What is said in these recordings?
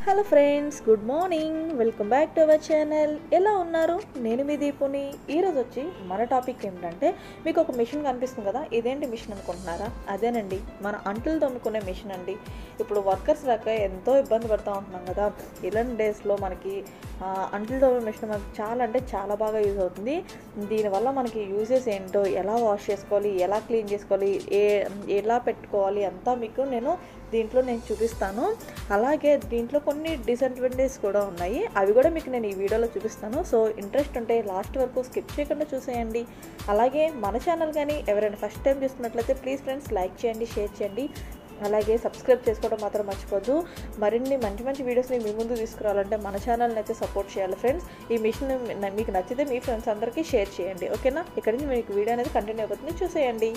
Hello friends good morning welcome back to our channel ఎలా ఉన్నారు నేను మీ దీపుని ఈరోజు వచ్చి మన టాపిక్ ఏంటంటే మీకు ఒక మిషన్ కనిపిస్తుంది కదా ఇదేంటి మిషన్ అనుకుంటున్నారా అదేనండి మన అంటులు తమ్ముకునే మిషన్ అండి ఇప్పుడు వర్కర్స్ రాక ఎంతో ఇబ్బంది పడుతూ ఉంటున్నాం కదా ఇలాంటి డేస్లో మనకి ఆ, అంటులు తోమే మిషన్ మనకి చాలా అంటే చాలా బాగా యూజ్ అవుతుంది దీనివల్ల మనకి యూజెస్ ఏంటో ఎలా వాష్ చేసుకోవాలి ఎలా క్లీన్ చేసుకోవాలి ఏ ఎలా పెట్టుకోవాలి అంతా మీకు నేను దీంట్లో నేను చూపిస్తాను అలాగే దీంట్లో కొన్ని డిసడ్వాంటేజ్ కూడా ఉన్నాయి అవి కూడా మీకు నేను ఈ వీడియోలో చూపిస్తాను సో ఇంట్రెస్ట్ ఉంటే లాస్ట్ వరకు స్కిప్ చేయకుండా చూసేయండి అలాగే మన ఛానల్ కానీ ఎవరైనా ఫస్ట్ టైం చూస్తున్నట్లయితే ప్లీజ్ ఫ్రెండ్స్ లైక్ చేయండి షేర్ చేయండి అలాగే సబ్స్క్రైబ్ చేసుకోవడం మాత్రం మర్చిపోద్దు మరిన్ని మంచి మంచి వీడియోస్ని మీ ముందు తీసుకురావాలంటే మన ఛానల్ని అయితే సపోర్ట్ చేయాలి ఫ్రెండ్స్ ఈ మిషన్ మీకు నచ్చితే మీ ఫ్రెండ్స్ అందరికీ షేర్ చేయండి ఓకేనా ఇక్కడ నుంచి మీకు వీడియో అనేది కంటిన్యూ అవుతుంది చూసేయండి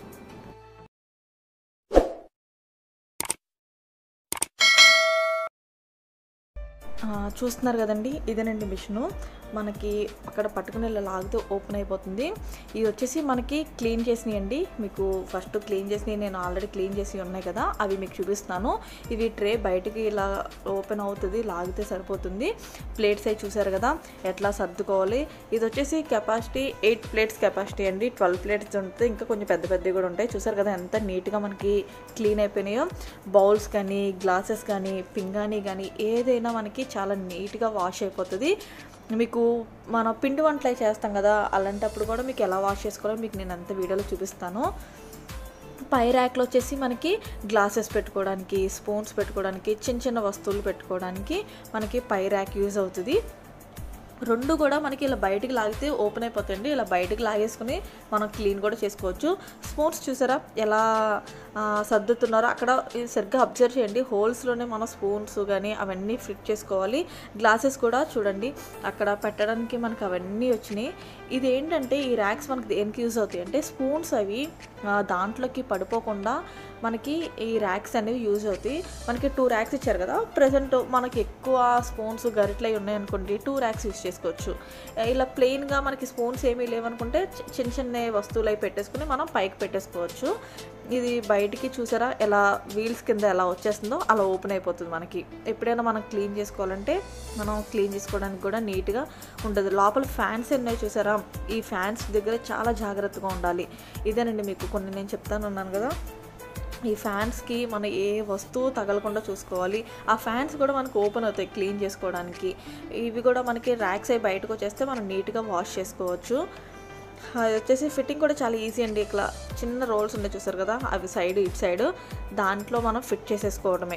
ఆ, చూస్తున్నారు కదండి ఇదేనండి మిషను మనకి అక్కడ పట్టుకుని ఇలా లాగితే ఓపెన్ అయిపోతుంది ఇది వచ్చేసి మనకి క్లీన్ చేసినాయండి మీకు ఫస్ట్ క్లీన్ చేసినవి నేను ఆల్రెడీ క్లీన్ చేసి ఉన్నాయి కదా అవి మీకు చూపిస్తాను ఇవి ట్రే బయటికి ఇలా ఓపెన్ అవుతుంది లాగితే సరిపోతుంది ప్లేట్స్ అవి చూసారు కదా ఎట్లా సర్దుకోవాలి ఇది వచ్చేసి కెపాసిటీ ఎయిట్ ప్లేట్స్ కెపాసిటీ అండి ట్వెల్వ్ ప్లేట్స్ ఉంటుంది ఇంకా కొంచెం పెద్ద పెద్దవి కూడా ఉంటాయి చూసారు కదా ఎంత నీట్గా మనకి క్లీన్ అయిపోయినాయో బౌల్స్ కానీ గ్లాసెస్ కానీ పింగాణి కానీ ఏదైనా మనకి చాలా నీట్గా వాష్ అయిపోతుంది మీకు మన పిండి వంటలు అవి చేస్తాం కదా అలాంటప్పుడు కూడా మీకు ఎలా వాష్ చేసుకోవాలో మీకు నేను అంత వీడియోలో చూపిస్తాను పై ర్యాక్లో వచ్చేసి మనకి గ్లాసెస్ పెట్టుకోవడానికి స్పూన్స్ పెట్టుకోవడానికి చిన్న చిన్న వస్తువులు పెట్టుకోవడానికి మనకి పై ర్యాక్ యూజ్ అవుతుంది రెండు కూడా మనకి ఇలా బయటికి లాగితే ఓపెన్ అయిపోతాయండి ఇలా బయటికి లాగేసుకుని మనం క్లీన్ కూడా చేసుకోవచ్చు స్పూన్స్ చూసారా ఎలా ఆ, సర్దుతున్నారో అక్కడ సరిగ్గా అబ్జర్వ్ చేయండి హోల్స్లోనే మన స్పూన్స్ కానీ అవన్నీ ఫిట్ చేసుకోవాలి గ్లాసెస్ కూడా చూడండి అక్కడ పెట్టడానికి మనకు అవన్నీ వచ్చినాయి ఇది ఏంటంటే ఈ ర్యాక్స్ మనకి దేనికి యూజ్ అవుతాయి అంటే స్పూన్స్ అవి ఆ, దాంట్లోకి పడిపోకుండా మనకి ఈ ర్యాక్స్ అనేవి యూజ్ అవుతాయి మనకి టూ ర్యాక్స్ ఇచ్చారు కదా ప్రజెంట్ మనకి ఎక్కువ స్పూన్స్ గరిట్లు అవి ఉన్నాయనుకోండి టూ ర్యాక్స్ యూజ్ చేసుకోవచ్చు ఇలా ప్లెయిన్గా మనకి స్పూన్స్ ఏమీ లేవనుకుంటే చి- చిన్న చిన్న వస్తువులు అవి పెట్టేసుకుని మనం పైకి పెట్టేసుకోవచ్చు ఇది బయటికి చూసారా ఎలా వీల్స్ కింద ఎలా వచ్చేస్తుందో అలా ఓపెన్ అయిపోతుంది మనకి ఎప్పుడైనా మనం క్లీన్ చేసుకోవాలంటే మనం క్లీన్ చేసుకోవడానికి కూడా నీట్గా ఉంటుంది లోపల ఫ్యాన్స్ ఉన్నాయి చూసారా ఈ ఫ్యాన్స్ దగ్గర చాలా జాగ్రత్తగా ఉండాలి ఇదేనండి మీకు కొన్ని నేను చెప్తాను ఉన్నాను కదా ఈ ఫ్యాన్స్కి మనం ఏ వస్తువు తగలకుండా చూసుకోవాలి ఆ ఫ్యాన్స్ కూడా మనకు ఓపెన్ అవుతాయి క్లీన్ చేసుకోవడానికి ఇవి కూడా మనకి ర్యాక్స్ అయి బయటకు వచ్చేస్తే మనం నీట్గా వాష్ చేసుకోవచ్చు అది వచ్చేసి ఫిట్టింగ్ కూడా చాలా ఈజీ అండి ఇట్లా చిన్న రోల్స్ ఉన్నాయి చూసారు కదా అవి సైడ్ ఇటు సైడ్ దాంట్లో మనం ఫిట్ చేసేసుకోవడమే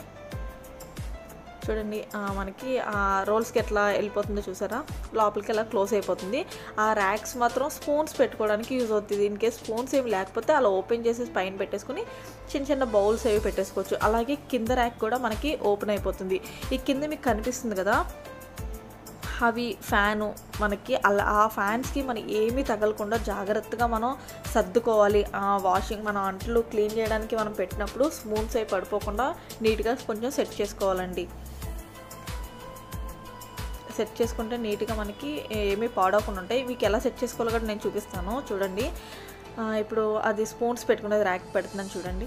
చూడండి ఆ, మనకి ఆ రోల్స్కి ఎట్లా వెళ్ళిపోతుందో చూసారా లోపలికి ఎలా క్లోజ్ అయిపోతుంది ఆ ర్యాక్స్ మాత్రం స్పూన్స్ పెట్టుకోవడానికి యూజ్ అవుతుంది ఇన్ కేస్ స్పూన్స్ ఏమి లేకపోతే అలా ఓపెన్ చేసేసి పైన పెట్టేసుకుని చిన్న చిన్న బౌల్స్ అవి పెట్టేసుకోవచ్చు అలాగే కింద ర్యాక్ కూడా మనకి ఓపెన్ అయిపోతుంది ఈ కింద మీకు కనిపిస్తుంది కదా అవి ఫ్యాను మనకి అలా ఆ ఫ్యాన్స్కి మనం ఏమీ తగలకుండా జాగ్రత్తగా మనం సర్దుకోవాలి ఆ వాషింగ్ మన అంట్లు క్లీన్ చేయడానికి మనం పెట్టినప్పుడు స్పూన్స్ అవి పడిపోకుండా నీట్గా కొంచెం సెట్ చేసుకోవాలండి సెట్ చేసుకుంటే నీట్గా మనకి ఏమీ పాడవకుండా ఉంటాయి మీకు ఎలా సెట్ చేసుకోవాలో కూడా నేను చూపిస్తాను చూడండి ఆ, ఇప్పుడు అది స్పూన్స్ పెట్టుకునేది ర్యాక్ పెడుతున్నాను చూడండి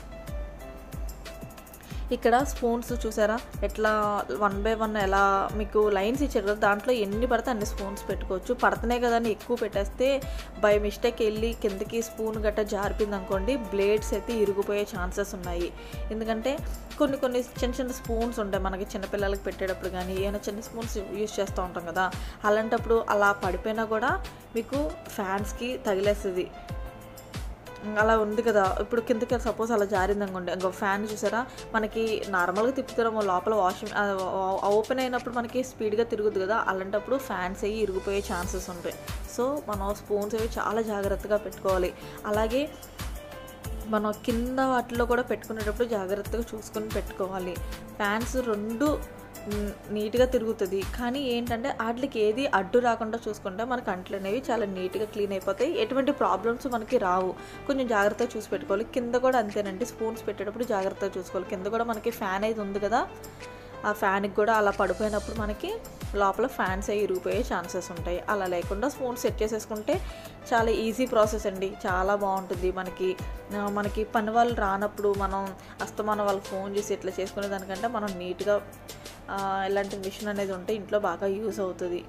ఇక్కడ స్పూన్స్ చూసారా ఎట్లా వన్ బై వన్ ఎలా మీకు లైన్స్ ఇచ్చారు కదా దాంట్లో ఎన్ని పడితే అన్ని స్పూన్స్ పెట్టుకోవచ్చు పడుతున్నాయి కదా అని ఎక్కువ పెట్టేస్తే బై మిస్టేక్ వెళ్ళి కిందకి స్పూన్ గట్ట జారిపోయింది అనుకోండి బ్లేడ్స్ అయితే ఇరిగిపోయే ఛాన్సెస్ ఉన్నాయి ఎందుకంటే కొన్ని కొన్ని చిన్న చిన్న స్పూన్స్ ఉంటాయి మనకి చిన్నపిల్లలకి పెట్టేటప్పుడు కానీ ఏమైనా చిన్న స్పూన్స్ యూస్ చేస్తూ ఉంటాం కదా అలాంటప్పుడు అలా పడిపోయినా కూడా మీకు ఫ్యాన్స్కి తగిలేస్తుంది అలా ఉంది కదా ఇప్పుడు కిందకి సపోజ్ అలా జారింది అనుకోండి ఇంకో ఫ్యాన్ చూసారా మనకి నార్మల్గా తిప్పుతారేమో లోపల వాషింగ్ ఓపెన్ అయినప్పుడు మనకి స్పీడ్గా తిరుగుతుంది కదా అలాంటప్పుడు ఫ్యాన్స్ అయ్యి ఇరిగిపోయే ఛాన్సెస్ ఉంటాయి సో మనం స్పూన్స్ అవి చాలా జాగ్రత్తగా పెట్టుకోవాలి అలాగే మనం కింద వాటిలో కూడా పెట్టుకునేటప్పుడు జాగ్రత్తగా చూసుకొని పెట్టుకోవాలి ఫ్యాన్స్ రెండు మ్, నీట్గా తిరుగుతుంది కానీ ఏంటంటే వాటికి ఏది అడ్డు రాకుండా చూసుకుంటే మనకి అంట్లు అనేవి చాలా నీట్గా క్లీన్ అయిపోతాయి ఎటువంటి ప్రాబ్లమ్స్ మనకి రావు కొంచెం జాగ్రత్తగా చూసి పెట్టుకోవాలి కింద కూడా అంతేనండి స్పూన్స్ పెట్టేటప్పుడు జాగ్రత్తగా చూసుకోవాలి కింద కూడా మనకి ఫ్యాన్ అయితే ఉంది కదా ఆ ఫ్యాన్కి కూడా అలా పడిపోయినప్పుడు మనకి లోపల ఫ్యాన్స్ అవి ఇరిగిపోయే ఛాన్సెస్ ఉంటాయి అలా లేకుండా స్పూన్ సెట్ చేసేసుకుంటే చాలా ఈజీ ప్రాసెస్ అండి చాలా బాగుంటుంది మనకి ఆ, మనకి పని వాళ్ళు రానప్పుడు మనం అస్తమానం వాళ్ళకి ఫోన్ చేసి ఇట్లా చేసుకునే దానికంటే మనం నీట్గా ఆ, ఇలాంటి మిషన్ అనేది ఉంటే ఇంట్లో బాగా యూస్ అవుతుంది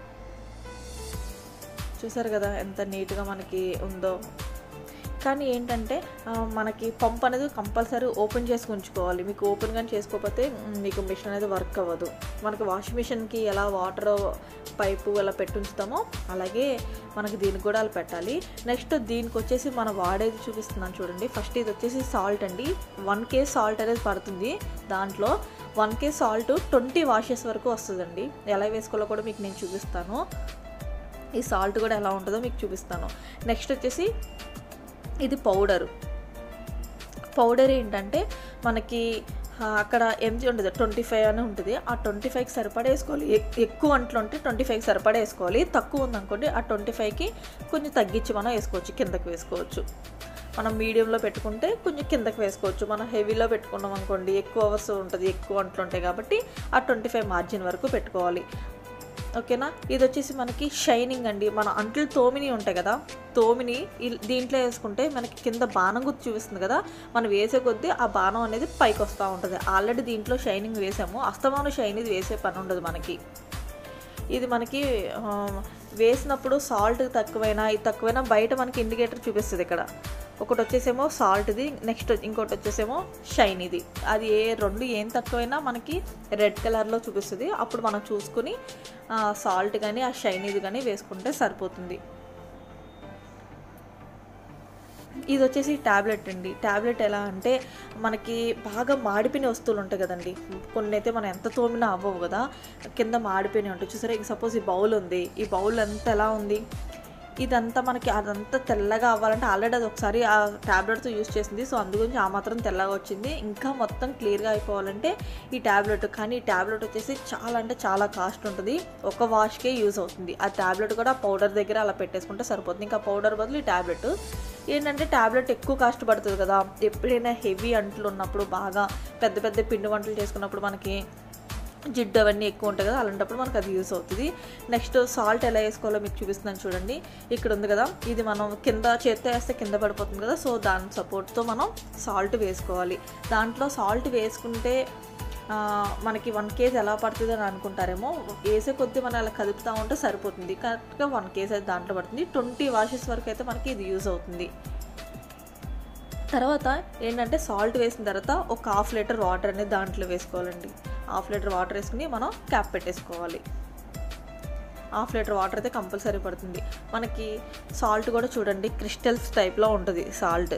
చూసారు కదా ఎంత నీట్గా మనకి ఉందో కానీ ఏంటంటే ఆ, మనకి పంప్ అనేది కంపల్సరీ ఓపెన్ చేసి ఉంచుకోవాలి మీకు ఓపెన్ కానీ చేసుకోకపోతే మ్, మీకు మిషన్ అనేది వర్క్ అవ్వదు మనకి వాషింగ్ మిషన్కి ఎలా వాటర్ పైపు అలా పెట్టి ఉంచుతామో అలాగే మనకి దీనికి కూడా అలా పెట్టాలి నెక్స్ట్ దీనికి వచ్చేసి మనం వాడేది చూపిస్తున్నాను చూడండి ఫస్ట్ ఇది వచ్చేసి సాల్ట్ అండి వన్ కే సాల్ట్ అనేది పడుతుంది దాంట్లో one K salt twenty washes వరకు వస్తుందండి ఎలా వేసుకోవాలో కూడా మీకు నేను చూపిస్తాను ఈ సాల్ట్ కూడా ఎలా ఉంటుందో మీకు చూపిస్తాను నెక్స్ట్ వచ్చేసి ఇది పౌడరు పౌడర్ ఏంటంటే మనకి ఆ, అక్కడ ఎంజీ ఉంటుంది ట్వంటీ ఫైవ్ అని ఉంటుంది ఆ ట్వంటీ ఫైవ్కి సరిపడా వేసుకోవాలి ఎక్- ఎక్కువ అంట్లో ఉంటే ట్వంటీ ఫైవ్కి సరిపడా వేసుకోవాలి తక్కువ ఉందనుకోండి ఆ ట్వంటీ ఫైవ్కి కొంచెం తగ్గించి మనం వేసుకోవచ్చు కిందకి వేసుకోవచ్చు మనం మీడియంలో పెట్టుకుంటే కొంచెం కిందకి వేసుకోవచ్చు మనం హెవీలో పెట్టుకున్నాం అనుకోండి ఎక్కువ అవర్స్ ఉంటుంది ఎక్కువ అంట్లు ఉంటాయి కాబట్టి ఆ ట్వంటీ ఫైవ్ మార్జిన్ వరకు పెట్టుకోవాలి ఓకేనా ఇది వచ్చేసి మనకి షైనింగ్ అండి మన అంట్లు తోమిని ఉంటాయి కదా తోమిని ఇల్- దీంట్లో వేసుకుంటే మనకి కింద బాణం గుర్తు చూపిస్తుంది కదా మనం వేసే కొద్దీ ఆ బాణం అనేది పైకి వస్తూ ఉంటుంది ఆల్రెడీ దీంట్లో షైనింగ్ వేసాము అస్తమానం షైన్ ఇది వేసే పని ఉండదు మనకి ఇది మనకి ఆ, వేసినప్పుడు సాల్ట్ తక్కువైనా ఇది తక్కువైనా బయట మనకి ఇండికేటర్ చూపిస్తుంది ఇక్కడ ఒకటి వచ్చేసేమో సాల్ట్ది నెక్స్ట్ ఇంకోటి వచ్చేసేమో షైన్ ఇది అది ఏ రెండు ఏం తక్కువైనా మనకి రెడ్ కలర్లో చూపిస్తుంది అప్పుడు మనం చూసుకుని సాల్ట్ కానీ ఆ షైన్ ఇది కానీ వేసుకుంటే సరిపోతుంది ఇది వచ్చేసి ట్యాబ్లెట్ అండి ట్యాబ్లెట్ ఎలా అంటే మనకి బాగా మాడిపోయిన వస్తువులు ఉంటాయి కదండి కొన్ని అయితే మనం ఎంత తోమినా అవ్వవు కదా కింద మాడిపోయినవి ఉంటాయి చూసారా సపోజ్ ఈ బౌల్ ఉంది ఈ బౌల్ అంతా ఎలా ఉంది ఇదంతా మనకి అదంతా తెల్లగా అవ్వాలంటే ఆల్రెడీ అది ఒకసారి ఆ ట్యాబ్లెట్తో యూస్ చేసింది సో అందుగురించి ఆ మాత్రం తెల్లగా వచ్చింది ఇంకా మొత్తం క్లియర్గా అయిపోవాలంటే ఈ ట్యాబ్లెట్ కానీ ఈ ట్యాబ్లెట్ వచ్చేసి చాలా అంటే చాలా కాస్ట్ ఉంటుంది ఒక వాష్కే యూజ్ అవుతుంది ఆ ట్యాబ్లెట్ కూడా పౌడర్ దగ్గర అలా పెట్టేసుకుంటే సరిపోతుంది ఇంకా పౌడర్ బదులు ఈ ట్యాబ్లెట్ ఏంటంటే ట్యాబ్లెట్ ఎక్కువ కాస్ట్ పడుతుంది కదా ఎప్పుడైనా హెవీ అంట్లు ఉన్నప్పుడు బాగా పెద్ద పెద్ద పిండి వంటలు చేసుకున్నప్పుడు మనకి జిడ్డు అవన్నీ ఎక్కువ ఉంటాయి కదా అలాంటప్పుడు మనకు అది యూస్ అవుతుంది నెక్స్ట్ సాల్ట్ ఎలా వేసుకోవాలో మీకు చూపిస్తున్నాను చూడండి ఇక్కడ ఉంది కదా ఇది మనం కింద చేత్తో వేస్తే కింద పడిపోతుంది కదా సో దాని సపోర్ట్తో మనం సాల్ట్ వేసుకోవాలి దాంట్లో సాల్ట్ వేసుకుంటే ఆ, మనకి వన్ కేజీ ఎలా పడుతుంది అని అనుకుంటారేమో వేసే కొద్దీ మనం అలా కదుపుతూ ఉంటే సరిపోతుంది కరెక్ట్గా వన్ కేజీ అయితే దాంట్లో పడుతుంది ట్వంటీ వాషెస్ వరకు అయితే మనకి ఇది యూజ్ అవుతుంది తర్వాత ఏంటంటే సాల్ట్ వేసిన తర్వాత ఒక హాఫ్ లీటర్ వాటర్ అనేది దాంట్లో వేసుకోవాలండి హాఫ్ లీటర్ వాటర్ వేసుకుని మనం క్యాప్ పెట్టేసుకోవాలి హాఫ్ లీటర్ వాటర్ అయితే కంపల్సరీ పడుతుంది మనకి సాల్ట్ కూడా చూడండి క్రిస్టల్స్ టైప్లో ఉంటుంది సాల్ట్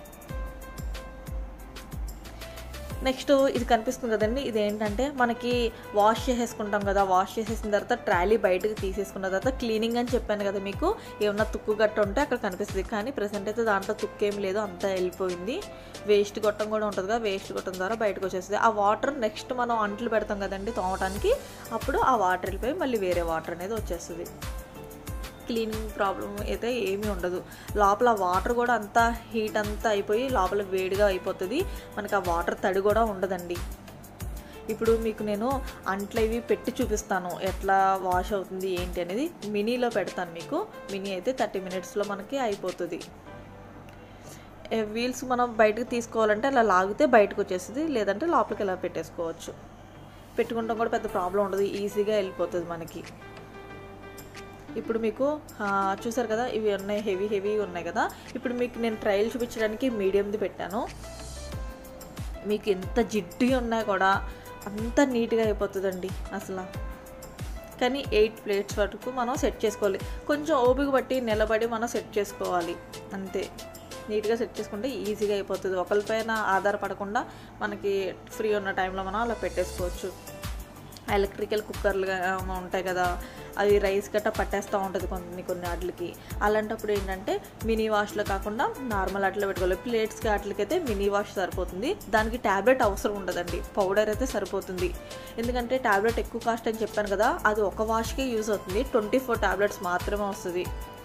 నెక్స్ట్ ఇది కనిపిస్తుంది కదండి ఇది ఏంటంటే మనకి వాష్ చేసేసుకుంటాం కదా వాష్ చేసేసిన తర్వాత ట్రాలీ బయటకు తీసేసుకున్న తర్వాత క్లీనింగ్ అని చెప్పాను కదా మీకు ఏమన్నా తుక్కు గట్ట ఉంటే అక్కడ కనిపిస్తుంది కానీ ప్రజెంట్ అయితే దాంట్లో తుక్కు ఏం లేదు అంతా వెళ్ళిపోయింది వేస్ట్ గొట్టం కూడా ఉంటుంది కదా వేస్ట్ గొట్టం ద్వారా బయటకు వచ్చేస్తుంది ఆ వాటర్ నెక్స్ట్ మనం అంట్లు పెడతాం కదండి తోమటానికి అప్పుడు ఆ వాటర్ వెళ్ళిపోయి మళ్ళీ వేరే వాటర్ అనేది వచ్చేస్తుంది క్లీనింగ్ ప్రాబ్లం అయితే ఏమీ ఉండదు లోపల వాటర్ కూడా అంతా హీట్ అంతా అయిపోయి లోపల వేడిగా అయిపోతుంది మనకి ఆ వాటర్ తడి కూడా ఉండదండి ఇప్పుడు మీకు నేను అంట్లు ఇవి పెట్టి చూపిస్తాను ఎట్లా వాష్ అవుతుంది ఏంటి అనేది మినీలో పెడతాను మీకు మినీ అయితే థర్టీ మినిట్స్లో మనకి అయిపోతుంది వీల్స్ మనం బయటకు తీసుకోవాలంటే అలా లాగితే బయటకు వచ్చేస్తుంది లేదంటే లోపలికి ఇలా పెట్టేసుకోవచ్చు పెట్టుకుంటాం కూడా పెద్ద ప్రాబ్లం ఉండదు ఈజీగా వెళ్ళిపోతుంది మనకి ఇప్పుడు మీకు ఆ, చూసారు కదా ఇవి ఉన్నాయి హెవీ హెవీ ఉన్నాయి కదా ఇప్పుడు మీకు నేను ట్రయల్ చూపించడానికి మీడియంది పెట్టాను మీకు ఎంత జిడ్డుగా ఉన్నా కూడా అంత నీట్గా అయిపోతుందండి అసలు కానీ ఎయిట్ ప్లేట్స్ వరకు మనం సెట్ చేసుకోవాలి కొంచెం ఓపిక బట్టి నిలబడి మనం సెట్ చేసుకోవాలి అంతే నీట్గా సెట్ చేసుకుంటే ఈజీగా అయిపోతుంది ఒకరిపైన ఆధారపడకుండా మనకి ఫ్రీ ఉన్న టైంలో మనం అలా పెట్టేసుకోవచ్చు ఎలక్ట్రికల్ కుక్కర్లు గా- ఉంటాయి కదా అవి రైస్ గట్ట పట్టేస్తూ ఉంటుంది కొన్ని కొన్ని వాటికి అలాంటప్పుడు ఏంటంటే మినీ వాష్లో కాకుండా నార్మల్ అట్లా పెట్టుకోవాలి ప్లేట్స్కి వాటికైతే మినీ వాష్ సరిపోతుంది దానికి ట్యాబ్లెట్ అవసరం ఉండదండి పౌడర్ అయితే సరిపోతుంది ఎందుకంటే ట్యాబ్లెట్ ఎక్కువ కాస్ట్ అని చెప్పాను కదా అది ఒక వాష్కే యూజ్ అవుతుంది ట్వంటీ ఫోర్ ట్యాబ్లెట్స్ మాత్రమే వస్తుంది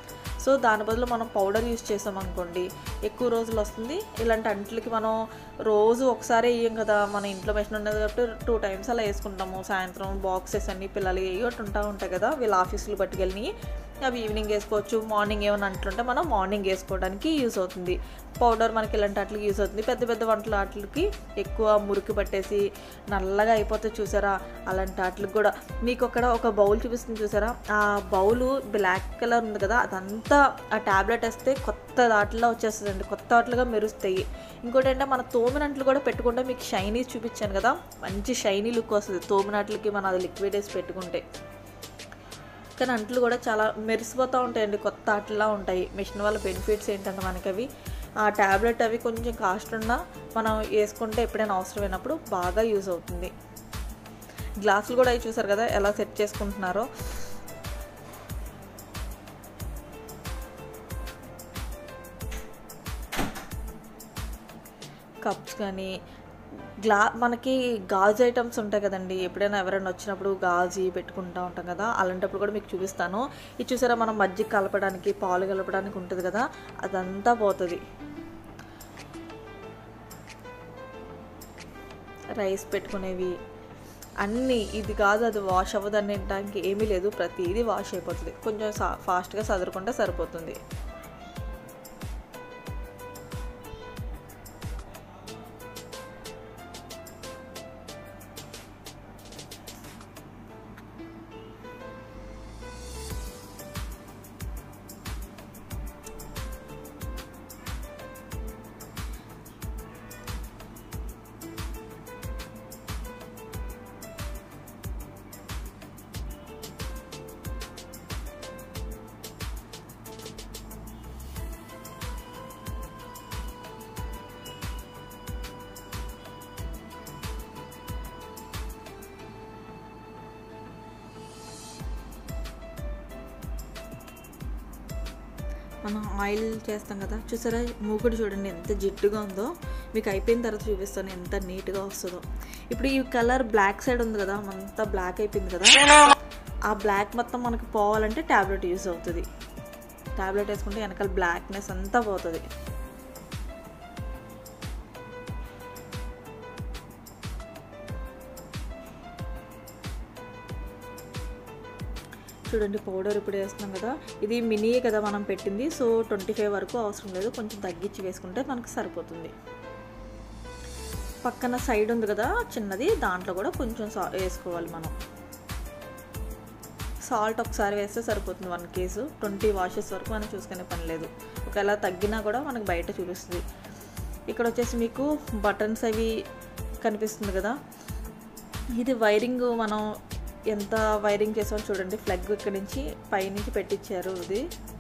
సో దాని బదులు మనం పౌడర్ యూస్ చేసాం అనుకోండి ఎక్కువ రోజులు వస్తుంది ఇలాంటి అంట్లకి మనం రోజు ఒకసారి వేయం కదా మన ఇంట్లో మెషిన్ ఉన్నది కాబట్టి టూ టైమ్స్ అలా వేసుకుంటాము సాయంత్రం బాక్సెస్ అన్ని పిల్లలు ఏ ఒకటి ఉంటా ఉంటాయి కదా వీళ్ళ ఆఫీసులు పట్టుకెళ్ళి అవి ఈవినింగ్ వేసుకోవచ్చు మార్నింగ్ ఏమైనా అంట్లుంటే మనం మార్నింగ్ వేసుకోవడానికి యూస్ అవుతుంది పౌడర్ మనకి ఇలాంటి వాటికి యూస్ అవుతుంది పెద్ద పెద్ద వంటల వాటికి ఎక్కువ మురికి పట్టేసి నల్లగా అయిపోతే చూసారా అలాంటి వాటికి కూడా మీకు అక్కడ ఒక బౌల్ చూపిస్తుంది చూసారా ఆ బౌల్ బ్లాక్ కలర్ ఉంది కదా అదంతా ఆ ట్యాబ్లెట్ వేస్తే కొత్త దాటిలో వచ్చేస్తుందండి కొత్త వాటిలుగా మెరుస్తాయి ఇంకోటి అంటే మన తోమినట్లు కూడా పెట్టుకుంటే మీకు షైనీ చూపించాను కదా మంచి షైనీ లుక్ వస్తుంది తోమినట్లకి మనం అది లిక్విడ్ వేసి పెట్టుకుంటే కానీ అంట్లు కూడా చాలా మెరిసిపోతూ ఉంటాయండి కొత్త అట్లా ఉంటాయి మిషన్ వల్ల బెనిఫిట్స్ ఏంటంటే మనకి అవి ఆ ట్యాబ్లెట్ అవి కొంచెం కాస్ట్ ఉన్నా మనం వేసుకుంటే ఎప్పుడైనా అవసరమైనప్పుడు బాగా యూజ్ అవుతుంది గ్లాసులు కూడా అవి చూసారు కదా ఎలా సెట్ చేసుకుంటున్నారో కప్స్ కానీ గ్లా మనకి గాజు ఐటమ్స్ ఉంటాయి కదండి ఎప్పుడైనా ఎవరైనా వచ్చినప్పుడు గాజు పెట్టుకుంటూ ఉంటాం కదా అలాంటప్పుడు కూడా మీకు చూపిస్తాను ఇది చూసారా మనం మజ్జిగ కలపడానికి పాలు కలపడానికి ఉంటుంది కదా అదంతా పోతుంది రైస్ పెట్టుకునేవి అన్నీ ఇది కాదు అది వాష్ అవ్వదు అనేటానికి ఏమీ లేదు ప్రతిదీ వాష్ అయిపోతుంది కొంచెం ఫాస్ట్గా సదురుకుంటే సరిపోతుంది మనం ఆయిల్ చేస్తాం కదా చూసారా మూకుడు చూడండి ఎంత జిడ్డుగా ఉందో మీకు అయిపోయిన తర్వాత చూపిస్తాను ఎంత నీట్గా వస్తుందో ఇప్పుడు ఈ కలర్ బ్లాక్ సైడ్ ఉంది కదా అంతా బ్లాక్ అయిపోయింది కదా ఆ బ్లాక్ మొత్తం మనకి పోవాలంటే ట్యాబ్లెట్ యూస్ అవుతుంది ట్యాబ్లెట్ వేసుకుంటే వెనకాల బ్లాక్నెస్ అంతా పోతుంది చూడండి పౌడర్ ఇప్పుడు వేస్తున్నాం కదా ఇది మినీయే కదా మనం పెట్టింది సో ట్వంటీ ఫైవ్ వరకు అవసరం లేదు కొంచెం తగ్గించి వేసుకుంటే మనకు సరిపోతుంది పక్కన సైడ్ ఉంది కదా చిన్నది దాంట్లో కూడా కొంచెం సా వేసుకోవాలి మనం సాల్ట్ ఒకసారి వేస్తే సరిపోతుంది వన్ కేసు ట్వంటీ వాషెస్ వరకు మనం చూసుకునే పని లేదు ఒకవేళ తగ్గినా కూడా మనకు బయట చూపిస్తుంది ఇక్కడ వచ్చేసి మీకు బటన్స్ అవి కనిపిస్తుంది కదా ఇది వైరింగ్ మనం ఎంత వైరింగ్ చేసామో చూడండి ఫ్లగ్ ఇక్కడి నుంచి పైనుంచి పెట్టించారు ఇది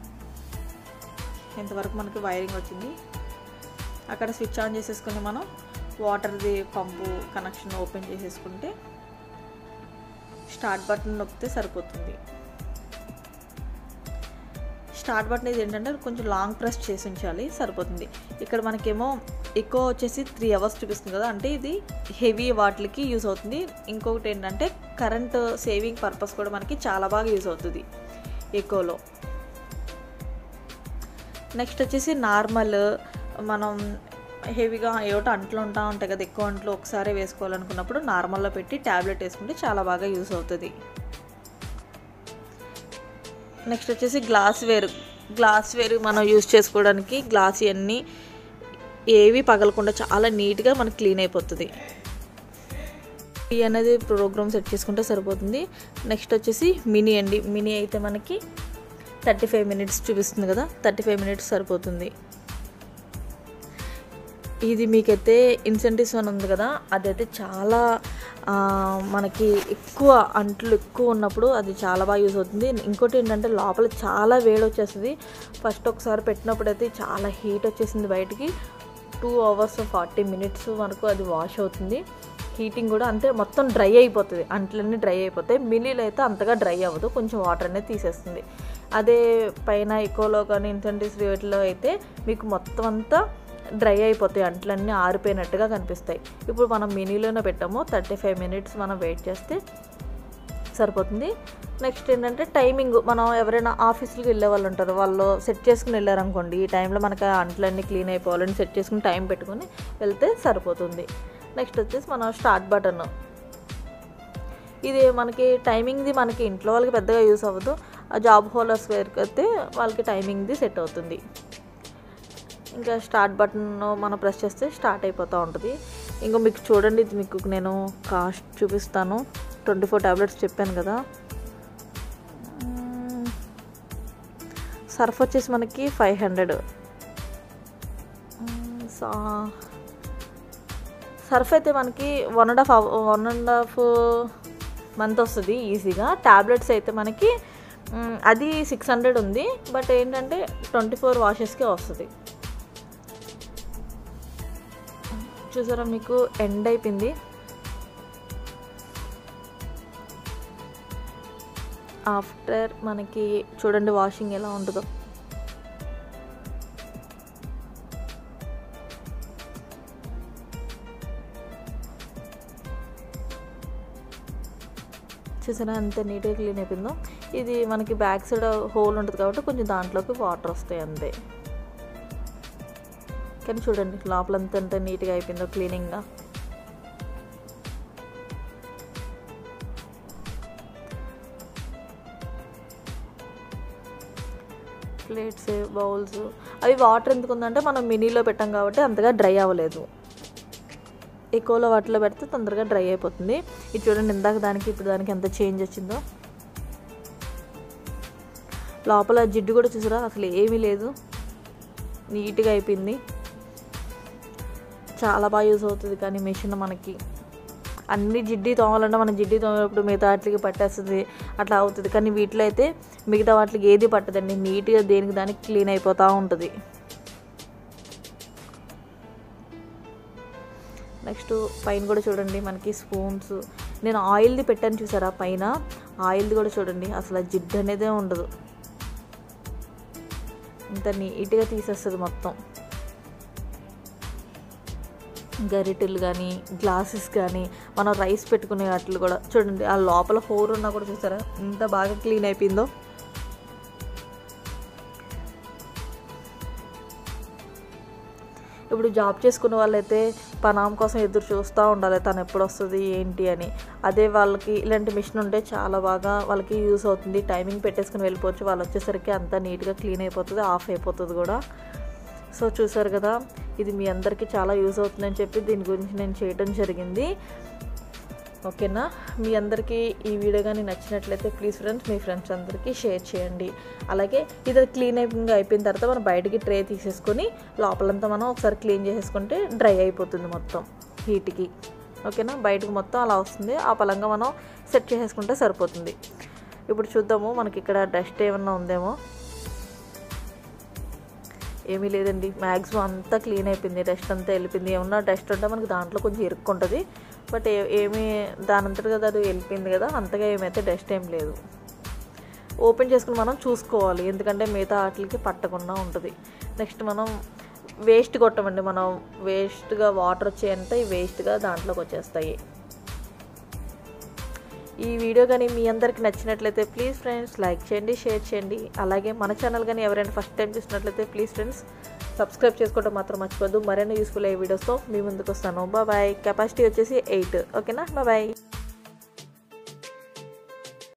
ఇంతవరకు మనకి వైరింగ్ వచ్చింది అక్కడ స్విచ్ ఆన్ చేసేసుకుని మనం వాటర్ది పంపు కనెక్షన్ ఓపెన్ చేసేసుకుంటే స్టార్ట్ బటన్ నొక్కితే సరిపోతుంది స్టార్ట్ బటన్ ఇది ఏంటంటే కొంచెం లాంగ్ ప్రెస్ చేసి ఉంచాలి సరిపోతుంది ఇక్కడ మనకేమో ఎక్కువ వచ్చేసి త్రీ అవర్స్ చూపిస్తుంది కదా అంటే ఇది హెవీ వాటికి యూస్ అవుతుంది ఇంకొకటి ఏంటంటే కరెంట్ సేవింగ్ పర్పస్ కూడా మనకి చాలా బాగా యూస్ అవుతుంది ఎక్కువలో నెక్స్ట్ వచ్చేసి నార్మల్ మనం హెవీగా ఏమిటో అంట్లు ఉంటా ఉంటాయి కదా ఎక్కువ అంట్లు ఒకసారి వేసుకోవాలనుకున్నప్పుడు నార్మల్లో పెట్టి ట్యాబ్లెట్ వేసుకుంటే చాలా బాగా యూస్ అవుతుంది నెక్స్ట్ వచ్చేసి గ్లాస్ వేర్ గ్లాస్ వేర్ మనం యూస్ చేసుకోవడానికి గ్లాస్ ఇవన్నీ ఏవి పగలకుండా చాలా నీట్గా మనకు క్లీన్ అయిపోతుంది ఈ అనేది ప్రోగ్రామ్ సెట్ చేసుకుంటే సరిపోతుంది నెక్స్ట్ వచ్చేసి మినీ అండి మినీ అయితే మనకి థర్టీ ఫైవ్ మినిట్స్ చూపిస్తుంది కదా థర్టీ ఫైవ్ మినిట్స్ సరిపోతుంది ఇది మీకైతే ఇన్సెంటివ్స్ అని ఉంది కదా అదైతే చాలా మనకి ఎక్కువ అంట్లు ఎక్కువ ఉన్నప్పుడు అది చాలా బాగా యూస్ అవుతుంది ఇంకోటి ఏంటంటే లోపల చాలా వేడి వచ్చేస్తుంది ఫస్ట్ ఒకసారి పెట్టినప్పుడు అయితే చాలా హీట్ వచ్చేసింది బయటికి టూ అవర్స్ ఫార్టీ మినిట్స్ వరకు అది వాష్ అవుతుంది హీటింగ్ కూడా అంతే మొత్తం డ్రై అయిపోతుంది అంట్లన్నీ డ్రై అయిపోతాయి మినీలో అయితే అంతగా డ్రై అవ్వదు కొంచెం వాటర్ అనేది తీసేస్తుంది అదే పైన ఎక్కువలో కానీ ఇన్సెంటివ్స్ వీటిలో అయితే మీకు మొత్తం అంతా డ్రై అయిపోతాయి అంట్లన్నీ ఆరిపోయినట్టుగా కనిపిస్తాయి ఇప్పుడు మనం మినీలోనే పెట్టాము థర్టీ ఫైవ్ మినిట్స్ మనం వెయిట్ చేస్తే సరిపోతుంది నెక్స్ట్ ఏంటంటే టైమింగ్ మనం ఎవరైనా ఆఫీస్కి వెళ్ళే వాళ్ళు ఉంటారు వాళ్ళు సెట్ చేసుకుని వెళ్ళారనుకోండి ఈ టైంలో మనకి ఆ అంట్లన్నీ క్లీన్ అయిపోవాలని సెట్ చేసుకుని టైం పెట్టుకుని వెళ్తే సరిపోతుంది నెక్స్ట్ వచ్చేసి మనం స్టార్ట్ బటన్ ఇది మనకి టైమింగ్ది మనకి ఇంట్లో వాళ్ళకి పెద్దగా యూస్ అవ్వదు ఆ జాబ్ హోల్డర్స్ వేరుకి అయితే వాళ్ళకి టైమింగ్ది సెట్ అవుతుంది ఇంకా స్టార్ట్ బటన్ మనం ప్రెస్ చేస్తే స్టార్ట్ అయిపోతూ ఉంటుంది ఇంకా మీకు చూడండి ఇది మీకు నేను కాస్ట్ చూపిస్తాను ట్వంటీ ఫోర్ ట్యాబ్లెట్స్ చెప్పాను కదా మ్మ్. సర్ఫ్ వచ్చేసి మనకి ఫైవ్ హండ్రెడ్ సా సర్ఫ్ అయితే మనకి one and half one and half month వస్తుంది ఈజీగా ట్యాబ్లెట్స్ అయితే మనకి మ్, అది సిక్స్ హండ్రెడ్ ఉంది బట్ ఏంటంటే ట్వంటీ ఫోర్ వాషెస్కే వస్తుంది చూసారా మీకు ఎండ్ అయిపోయింది ఆఫ్టర్ మనకి చూడండి వాషింగ్ ఎలా ఉంటుందో చూసారా అంత నీట్గా క్లీన్ అయిపోయిందో ఇది మనకి బ్యాక్ సైడ్ హోల్ ఉంటుంది కాబట్టి కొంచెం దాంట్లోకి వాటర్ వస్తాయి అంతే కానీ చూడండి లోపలంతా ఎంత నీట్గా అయిపోయిందో క్లీనింగ్గా ప్లేట్స్ బౌల్స్ అవి వాటర్ ఎందుకు ఉందంటే మనం మినీలో పెట్టాం కాబట్టి అంతగా డ్రై అవ్వలేదు ఎక్కువలో వాటిలో పెడితే తొందరగా డ్రై అయిపోతుంది ఇది చూడండి ఇందాక దానికి ఇప్పుడు దానికి ఎంత చేంజ్ వచ్చిందో లోపల జిడ్డు కూడా చూసారా అసలు ఏమీ లేదు నీట్గా అయిపోయింది చాలా బాగా యూస్ అవుతుంది కానీ మెషిన్ మనకి అన్ని జిడ్డి తోమాలంటే మన జిడ్డి తోమేటప్పుడు మిగతా వాటికి పట్టేస్తుంది అట్లా అవుతుంది కానీ వీటిలో అయితే మిగతా వాటికి ఏది పట్టదండి నీట్గా దేనికి దానికి క్లీన్ అయిపోతూ ఉంటుంది నెక్స్ట్ పైన కూడా చూడండి మనకి స్పూన్స్ నేను ఆయిల్ది పెట్టాను చూసారా పైన ఆయిల్ది కూడా చూడండి అసలు ఆ జిడ్డు అనేదే ఉండదు ఇంత నీట్గా తీసేస్తుంది మొత్తం గరిటెలు కానీ గ్లాసెస్ కానీ మనం రైస్ పెట్టుకునే వాటిలు కూడా చూడండి ఆ లోపల హోర్ ఉన్నా కూడా చూసారా ఎంత బాగా క్లీన్ అయిపోయిందో ఇప్పుడు జాబ్ చేసుకునే వాళ్ళైతే పనాం కోసం ఎదురు చూస్తూ ఉండాలి తను ఎప్పుడు వస్తుంది ఏంటి అని అదే వాళ్ళకి ఇలాంటి మిషన్ ఉంటే చాలా బాగా వాళ్ళకి యూస్ అవుతుంది టైమింగ్ పెట్టేసుకుని వెళ్ళిపోవచ్చు వాళ్ళు వచ్చేసరికి అంతా నీట్గా క్లీన్ అయిపోతుంది ఆఫ్ అయిపోతుంది కూడా సో చూసారు కదా ఇది మీ అందరికీ చాలా యూజ్ అవుతుందని చెప్పి దీని గురించి నేను చేయడం జరిగింది ఓకేనా మీ అందరికీ ఈ వీడియో కానీ నచ్చినట్లయితే ప్లీజ్ ఫ్రెండ్స్ మీ ఫ్రెండ్స్ అందరికీ షేర్ చేయండి అలాగే ఇది క్లీన్ అయిపోయింగ్ అయిపోయిన తర్వాత మనం బయటికి ట్రే తీసేసుకొని లోపలంతా మనం ఒకసారి క్లీన్ చేసేసుకుంటే డ్రై అయిపోతుంది మొత్తం హీట్కి ఓకేనా బయటకు మొత్తం అలా వస్తుంది ఆ పలంగా మనం సెట్ చేసేసుకుంటే సరిపోతుంది ఇప్పుడు చూద్దాము మనకి ఇక్కడ డస్ట్ ఏమన్నా ఉందేమో ఏమీ లేదండి మ్యాక్సిమం అంతా క్లీన్ అయిపోయింది డస్ట్ అంతా వెళ్ళిపోయింది ఏమన్నా డస్ట్ ఉంటే మనకి దాంట్లో కొంచెం ఇరుక్కుంటుంది బట్ ఏ ఏమీ దాని అంతటి కదా అది వెళ్ళిపోయింది కదా అంతగా ఏమైతే డస్ట్ ఏం లేదు ఓపెన్ చేసుకుని మనం చూసుకోవాలి ఎందుకంటే మిగతా వాటికి పట్టకుండా ఉంటుంది నెక్స్ట్ మనం వేస్ట్ కొట్టమండి మనం వేస్ట్గా వాటర్ వచ్చేంత ఈ వేస్ట్గా దాంట్లోకి వచ్చేస్తాయి ఈ వీడియో కానీ మీ అందరికి నచ్చినట్లయితే ప్లీజ్ ఫ్రెండ్స్ లైక్ చేయండి షేర్ చేయండి అలాగే మన ఛానల్ కానీ ఎవరైనా ఫస్ట్ టైం చూసినట్లయితే ప్లీజ్ ఫ్రెండ్స్ సబ్స్క్రైబ్ చేసుకోవడం మాత్రం మర్చిపోద్దు మరిన్ని యూస్ఫుల్ అయ్యే వీడియోస్తో మీ ముందుకు వస్తాను బాయ్ కెపాసిటీ వచ్చేసి ఎయిట్ ఓకేనా బాయ్